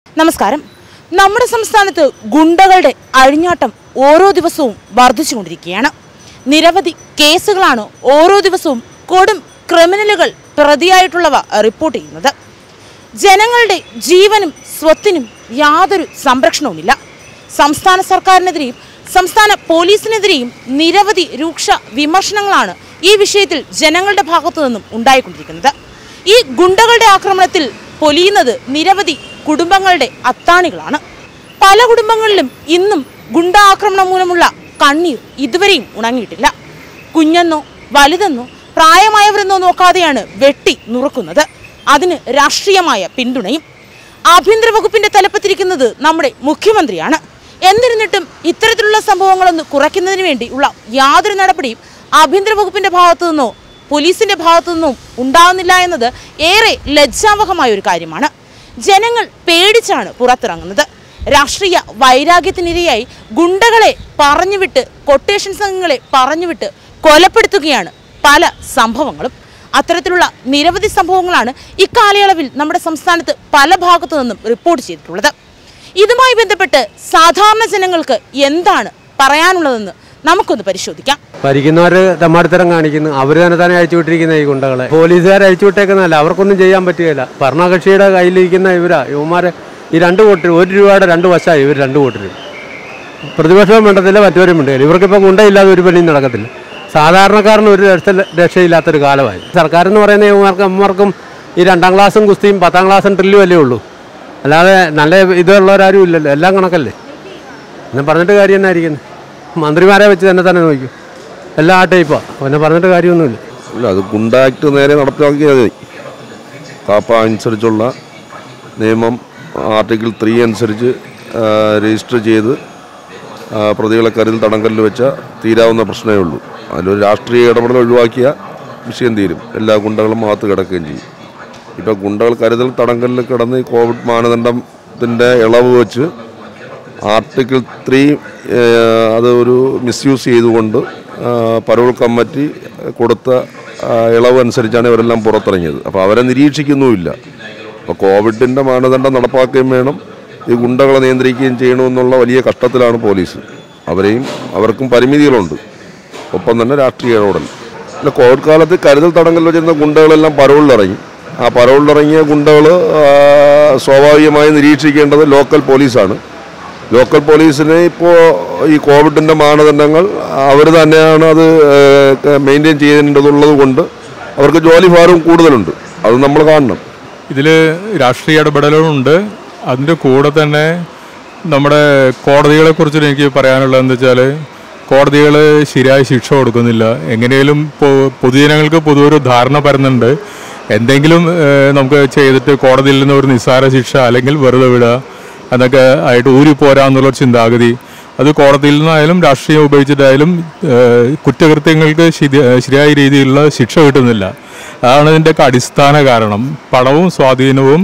നമസ്കാരം നമ്മുടെ സംസ്ഥാനത്ത് ഗുണ്ടകളുടെ അഴിഞ്ഞാട്ടം ഓരോ ദിവസവും വർദ്ധിച്ചുകൊണ്ടിരിക്കുകയാണ് നിരവധി കേസുകളാണ് ഓരോ ദിവസവും കൊടും ക്രിമിനലുകൾ പ്രതിയായിട്ടുള്ളവ റിപ്പോർട്ട് ചെയ്യുന്നത് ജനങ്ങളുടെ ജീവനും സ്വത്തിനും യാതൊരു സംരക്ഷണവുമില്ല സംസ്ഥാന സർക്കാരിനെതിരെയും സംസ്ഥാന പോലീസിനെതിരെയും നിരവധി രൂക്ഷ വിമർശനങ്ങളാണ് ഈ വിഷയത്തിൽ ജനങ്ങളുടെ ഭാഗത്തു നിന്നും ഉണ്ടായിക്കൊണ്ടിരിക്കുന്നത് ഈ ഗുണ്ടകളുടെ ആക്രമണത്തിൽ പൊലിയുന്നത് നിരവധി കുടുംബങ്ങളുടെ അത്താണികളാണ് പല കുടുംബങ്ങളിലും ഇന്നും ഗുണ്ട ആക്രമണം മൂലമുള്ള കണ്ണീർ ഇതുവരെയും ഉണങ്ങിയിട്ടില്ല കുഞ്ഞെന്നോ വലുതെന്നോ പ്രായമായവരെന്നോ നോക്കാതെയാണ് വെട്ടി നുറുക്കുന്നത് അതിന് രാഷ്ട്രീയമായ പിന്തുണയും ആഭ്യന്തര വകുപ്പിന്റെ തലപ്പത്തിരിക്കുന്നത് നമ്മുടെ മുഖ്യമന്ത്രിയാണ് എന്നിരുന്നിട്ടും ഇത്തരത്തിലുള്ള സംഭവങ്ങളൊന്ന് കുറയ്ക്കുന്നതിന് വേണ്ടി ഉള്ള യാതൊരു നടപടിയും ആഭ്യന്തര വകുപ്പിന്റെ ഭാഗത്തു നിന്നോ പോലീസിന്റെ ഭാഗത്തു നിന്നും ഉണ്ടാകുന്നില്ല എന്നത് ഏറെ ലജ്ജാവഹമായ ഒരു കാര്യമാണ് ജനങ്ങൾ പേടിച്ചാണ് പുറത്തിറങ്ങുന്നത് രാഷ്ട്രീയ വൈരാഗ്യത്തിനിരയായി ഗുണ്ടകളെ പറഞ്ഞുവിട്ട് കൊട്ടേഷൻ സംഘങ്ങളെ പറഞ്ഞുവിട്ട് കൊലപ്പെടുത്തുകയാണ് പല സംഭവങ്ങളും അത്തരത്തിലുള്ള നിരവധി സംഭവങ്ങളാണ് ഇക്കാലയളവിൽ നമ്മുടെ സംസ്ഥാനത്ത് പല ഭാഗത്തു നിന്നും റിപ്പോർട്ട് ചെയ്തിട്ടുള്ളത് ഇതുമായി ബന്ധപ്പെട്ട് സാധാരണ ജനങ്ങൾക്ക് എന്താണ് പറയാനുള്ളതെന്ന് നമുക്കൊന്ന് പരിശോധിക്കാം ഭരിക്കുന്നവര് തെമ്മാടിത്തരം കാണിക്കുന്നു അവർ തന്നെ തന്നെ അഴിച്ചു വിട്ടിരിക്കുന്ന ഈ ഗുണ്ടകളെ പോലീസുകാർ അഴിച്ചു വിട്ടേക്കുന്നതല്ല അവർക്കൊന്നും ചെയ്യാൻ പറ്റുകയില്ല ഭരണകക്ഷിയുടെ കയ്യിലിരിക്കുന്ന ഇവരാ ഇവന്മാരെ ഈ രണ്ട് കൂട്ടർ ഒരു രൂപയുടെ രണ്ട് വശമായി ഇവർ രണ്ട് കൂട്ടരും പ്രതിപക്ഷവും വേണ്ടത്തില്ല മറ്റവരും വേണ്ടില്ല ഇവർക്കിപ്പോൾ ഗുണ്ടയില്ലാതെ ഒരു പണിയും നടക്കത്തില്ല സാധാരണക്കാരന് ഒരു രക്ഷ രക്ഷയില്ലാത്തൊരു കാലമായി സർക്കാർ എന്ന് പറയുന്ന ഇവന്മാർക്ക് അമ്മമാർക്കും ഈ രണ്ടാം ക്ലാസ്സും കുസ്തിയും പത്താം ക്ലാസ്സും ഡ്രില്ലും അല്ലേ ഉള്ളൂ അല്ലാതെ നല്ല ഇതുള്ളവരാരും ഇല്ലല്ലോ എല്ലാം കണക്കല്ലേ എന്നെ പറഞ്ഞിട്ട് കാര്യം തന്നെ ആയിരിക്കുന്നത് മന്ത്രിമാരെ വെച്ച് തന്നെ തന്നെ നോക്കൂ എല്ലാം ആ ടൈപ്പാണ് പിന്നെ പറഞ്ഞിട്ട് കാര്യമൊന്നുമില്ല ഇല്ല അത് ഗുണ്ട ആക്ട് നേരെ നടപ്പിലാക്കിയാൽ മതി കാപ്പ അനുസരിച്ചുള്ള നിയമം ആർട്ടിക്കിൾ ത്രീ അനുസരിച്ച് ആ, രജിസ്റ്റർ ചെയ്ത് ആ, പ്രതികളെ കരുതൽ തടങ്കലിൽ വെച്ച തീരാവുന്ന പ്രശ്നമേ ഉള്ളൂ അതിലൊരു രാഷ്ട്രീയ ഇടപെടൽ ഒഴിവാക്കിയ വിഷയം തീരും എല്ലാ ഗുണ്ടകളും അകത്ത് കിടക്കുകയും ചെയ്യും ഇപ്പോൾ ഗുണ്ടകൾ കരുതൽ തടങ്കലിൽ കിടന്ന് ഈ കോവിഡ് മാനദണ്ഡത്തിൻ്റെ ഇളവ് വെച്ച് ആർട്ടിക്കിൾ ത്രീ അത് ഒരു മിസ്യൂസ് ചെയ്തുകൊണ്ട് ആ, പരോൾ കമ്മിറ്റി കൊടുത്ത ആ, ഇളവ് അനുസരിച്ചാണ് ഇവരെല്ലാം പുറത്തിറങ്ങിയത് അപ്പോൾ അവരെ നിരീക്ഷിക്കുന്നുമില്ല അപ്പോൾ കോവിഡിൻ്റെ മാനദണ്ഡം നടപ്പാക്കുകയും വേണം ഈ ഗുണ്ടകളെ നിയന്ത്രിക്കുകയും ചെയ്യണമെന്നുള്ള വലിയ കഷ്ടത്തിലാണ് പോലീസ് അവരെയും അവർക്കും പരിമിതികളുണ്ട് ഒപ്പം തന്നെ രാഷ്ട്രീയ ഇടപെടൽ അല്ല കോവിഡ് കാലത്ത് കരുതൽ തടങ്കലിൽ വെച്ചിരുന്ന ഗുണ്ടകളെല്ലാം പരോളിലിറങ്ങി ആ പരോളിലിറങ്ങിയ ഗുണ്ടകൾ സ്വാഭാവികമായി നിരീക്ഷിക്കേണ്ടത് ലോക്കൽ പോലീസാണ് ലോക്കൽ പോലീസിന് ഇപ്പോൾ ഈ കോവിഡിൻ്റെ മാനദണ്ഡങ്ങൾ അവർ തന്നെയാണ് അത് മെയിൻറ്റെയിൻ ചെയ്യേണ്ടതുള്ളത് കൊണ്ട് അവർക്ക് ജോലി ഭാരവും കൂടുതലുണ്ട് അത് നമ്മൾ കാണണം ഇതിൽ രാഷ്ട്രീയ ഇടപെടലുകളുണ്ട് അതിൻ്റെ കൂടെ തന്നെ നമ്മുടെ കോടതികളെ കുറിച്ച് എനിക്ക് പറയാനുള്ളത് എന്താ വെച്ചാൽ കോടതികൾ ശരിയായ ശിക്ഷ കൊടുക്കുന്നില്ല എങ്ങനെയും പൊ- പൊതുജനങ്ങൾക്ക് പൊതുവെ ഒരു ധാരണ പരന്നുണ്ട് എന്തെങ്കിലും ഏഹ്, നമുക്ക് ചെയ്തിട്ട് കോടതിയിൽ നിന്ന് ഒരു നിസ്സാര ശിക്ഷ അല്ലെങ്കിൽ വെറുതെ വിടുക എന്നൊക്കെ ആയിട്ട് ഊരി പോരാന്നുള്ള ചിന്താഗതി അത് കോടതിയിൽ നിന്നായാലും രാഷ്ട്രീയം ഉപയോഗിച്ചിട്ടായാലും ഏഹ്, കുറ്റകൃത്യങ്ങൾക്ക് ശരി- ശരിയായ രീതിയിലുള്ള ശിക്ഷ കിട്ടുന്നില്ല അതാണ് ഇതിൻ്റെയൊക്കെ അടിസ്ഥാന കാരണം പണവും സ്വാധീനവും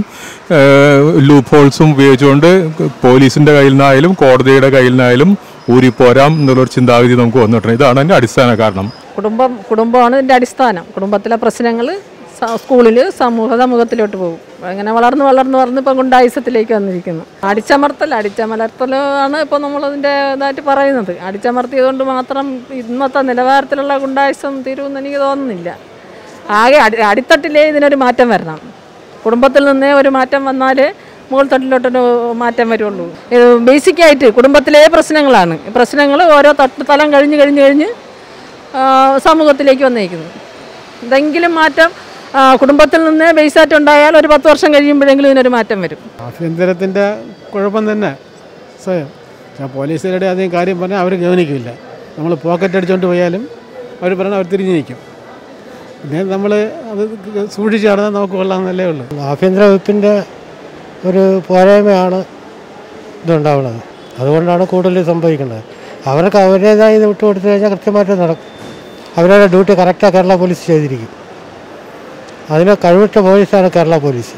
ലൂപ്പ് ഹോൾസും ഉപയോഗിച്ചുകൊണ്ട് പോലീസിൻ്റെ കയ്യിൽ നിന്നായാലും കോടതിയുടെ കയ്യിൽ നിന്നായാലും ഊരിപ്പോരാം എന്നുള്ളൊരു ചിന്താഗതി നമുക്ക് വന്നിട്ടുണ്ട് ഇതാണ് അതിൻ്റെ അടിസ്ഥാന കാരണം കുടുംബം കുടുംബമാണ് ഇതിൻ്റെ അടിസ്ഥാനം കുടുംബത്തിലെ പ്രശ്നങ്ങൾ സ്കൂളിൽ സമൂഹ സമൂഹത്തിലോട്ട് പോകും അങ്ങനെ വളർന്ന് വളർന്ന് വളർന്ന് ഇപ്പം ഗുണ്ടായുസത്തിലേക്ക് വന്നിരിക്കുന്നു അടിച്ചമർത്തൽ അടിച്ചമർത്തൽ ആണ് ഇപ്പോൾ നമ്മളതിൻ്റെ ഇതായിട്ട് പറയുന്നത് അടിച്ചമർത്തിയതുകൊണ്ട് മാത്രം ഇന്നത്തെ നിലവാരത്തിലുള്ള ഗുണ്ടായുസം തീരുമെന്ന് എനിക്ക് തോന്നുന്നില്ല ആകെ അടി അടിത്തട്ടിലേ ഇതിനൊരു മാറ്റം വരണം കുടുംബത്തിൽ നിന്നേ ഒരു മാറ്റം വന്നാൽ മുകൾ തട്ടിലോട്ടൊരു മാറ്റം വരുള്ളൂ ബേസിക് ആയിട്ട് കുടുംബത്തിലെ പ്രശ്നങ്ങളാണ് പ്രശ്നങ്ങൾ ഓരോ തട്ട് തലം കഴിഞ്ഞ് കഴിഞ്ഞ് കഴിഞ്ഞ് ആ, സമൂഹത്തിലേക്ക് വന്നേക്കുന്നു എന്തെങ്കിലും മാറ്റം ആ, കുടുംബത്തിൽ നിന്ന് ബേസായിട്ട് ഉണ്ടായാൽ ഒരു പത്ത് വർഷം കഴിയുമ്പോഴെങ്കിലും ഇതിനൊരു മാറ്റം വരും ആഭ്യന്തരത്തിൻ്റെ കുഴപ്പം തന്നെ സ്വയം പക്ഷേ പോലീസുകാരുടെ അധികം കാര്യം പറഞ്ഞാൽ അവർ ഗവനിക്കില്ല നമ്മൾ പോക്കറ്റ് അടിച്ചുകൊണ്ട് പോയാലും അവർ പറഞ്ഞാൽ അവർ തിരിഞ്ഞു നിൽക്കും പിന്നെ നമ്മൾ അത് സൂക്ഷിച്ച് നടന്നാൽ നമുക്ക് കൊള്ളാമെന്നല്ലേ ഉള്ളൂ ആഭ്യന്തര വകുപ്പിൻ്റെ ഒരു പോരായ്മയാണ് ഇതുണ്ടാവുന്നത് അതുകൊണ്ടാണ് കൂടുതൽ സംഭവിക്കുന്നത് അവർക്ക് അവരുടേതായി ഇത് വിട്ടു കൊടുത്തു കഴിഞ്ഞാൽ കൃത്യമായിട്ട് നടക്കും അവരുടെ ഡ്യൂട്ടി കറക്റ്റാണ് കേരള പോലീസ് ചെയ്തിരിക്കും അതിന് കഴിവിട്ട പോലീസാണ് കേരള പോലീസ്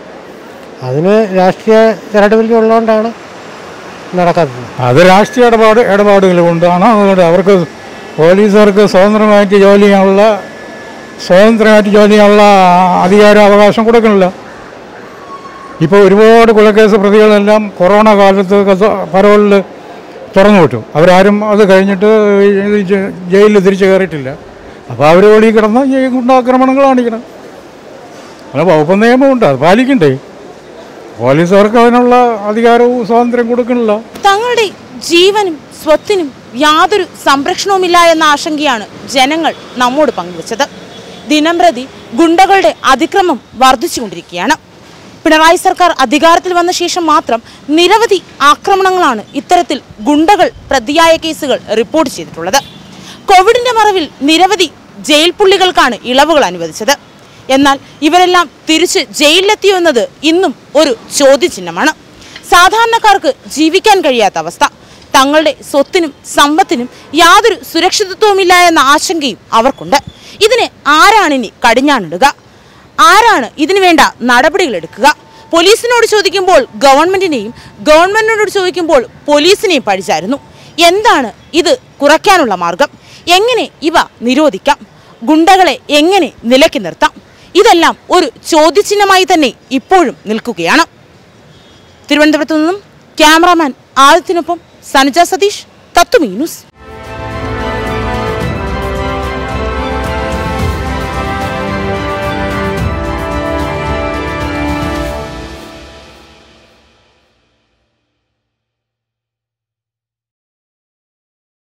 അതിന് രാഷ്ട്രീയ ഇടപെടൽ ഉള്ളതുകൊണ്ടാണ് നടക്കാത്തത് അത് രാഷ്ട്രീയ ഇടപാട് ഇടപാടുകൾ കൊണ്ടാണ് അതുകൊണ്ട് അവർക്ക് പോലീസുകാർക്ക് സ്വതന്ത്രമായിട്ട് ജോലി ചെയ്യാനുള്ള സ്വതന്ത്രമായിട്ട് ജോലി ചെയ്യാനുള്ള അധികാര അവകാശം കൊടുക്കണില്ല ഇപ്പോൾ ഒരുപാട് കൊലക്കേസ് പ്രതികളെല്ലാം കൊറോണ കാലത്ത് കസ- പരോളിൽ തുറന്നു വിട്ടു അവരാരും അത് കഴിഞ്ഞിട്ട് ഈ ജ- ജയിലിൽ തിരിച്ചു കയറിയിട്ടില്ല അപ്പോൾ അവർ വെളിയിൽ കിടന്ന് ഈ ഗുണ്ടാക്രമണങ്ങൾ കാണിക്കണം അങ്ങനെ വകുപ്പ് നിയമമുണ്ട് അത് പാലിക്കണ്ടേ പോലീസുകാർക്ക് അതിനുള്ള അധികാരവും സ്വാതന്ത്ര്യം കൊടുക്കണില്ല തങ്ങളുടെ ജീവനും സ്വത്തിനും യാതൊരു സംരക്ഷണവുമില്ല എന്ന ആശങ്കയാണ് ജനങ്ങൾ നമ്മോട് പങ്കുവച്ചത് ദിനംപ്രതി ഗുണ്ടകളുടെ അതിക്രമം വർദ്ധിച്ചുകൊണ്ടിരിക്കുകയാണ് പിണറായി സർക്കാർ അധികാരത്തിൽ വന്ന ശേഷം മാത്രം നിരവധി ആക്രമണങ്ങളാണ് ഇത്തരത്തിൽ ഗുണ്ടകൾ പ്രതിയായ കേസുകൾ റിപ്പോർട്ട് ചെയ്തിട്ടുള്ളത് കോവിഡിന്റെ മറവിൽ നിരവധി ജയിൽ പുള്ളികൾക്കാണ് ഇളവുകൾ അനുവദിച്ചത് എന്നാൽ ഇവരെല്ലാം തിരിച്ച് ജയിലിലെത്തിയോ എന്നത് ഇന്നും ഒരു ചോദ്യചിഹ്നമാണ് സാധാരണക്കാർക്ക് ജീവിക്കാൻ കഴിയാത്ത അവസ്ഥ തങ്ങളുടെ സ്വത്തിനും സമ്പത്തിനും യാതൊരു സുരക്ഷിതത്വവുമില്ല എന്ന ആശങ്കയും അവർക്കുണ്ട് ഇതിന് ആരാണിനി കടിഞ്ഞാണിടുക ആരാണ് ഇതിനു വേണ്ട നടപടികൾ എടുക്കുക പോലീസിനോട് ചോദിക്കുമ്പോൾ ഗവൺമെന്റിനെയും ഗവൺമെന്റിനോട് ചോദിക്കുമ്പോൾ പോലീസിനെയും പഴിച്ചായിരുന്നു എന്താണ് ഇത് കുറയ്ക്കാനുള്ള മാർഗം എങ്ങനെ ഇവ നിരോധിക്കാം ഗുണ്ടകളെ എങ്ങനെ നിലയ്ക്ക് നിർത്താം ഇതെല്ലാം ഒരു ചോദ്യചിഹ്നമായി തന്നെ ഇപ്പോഴും നിൽക്കുകയാണ് തിരുവനന്തപുരത്തു നിന്നും ക്യാമറാമാൻ ആദിത്യനൊപ്പം സനുജ സതീഷ് തത്വമീ ന്യൂസ്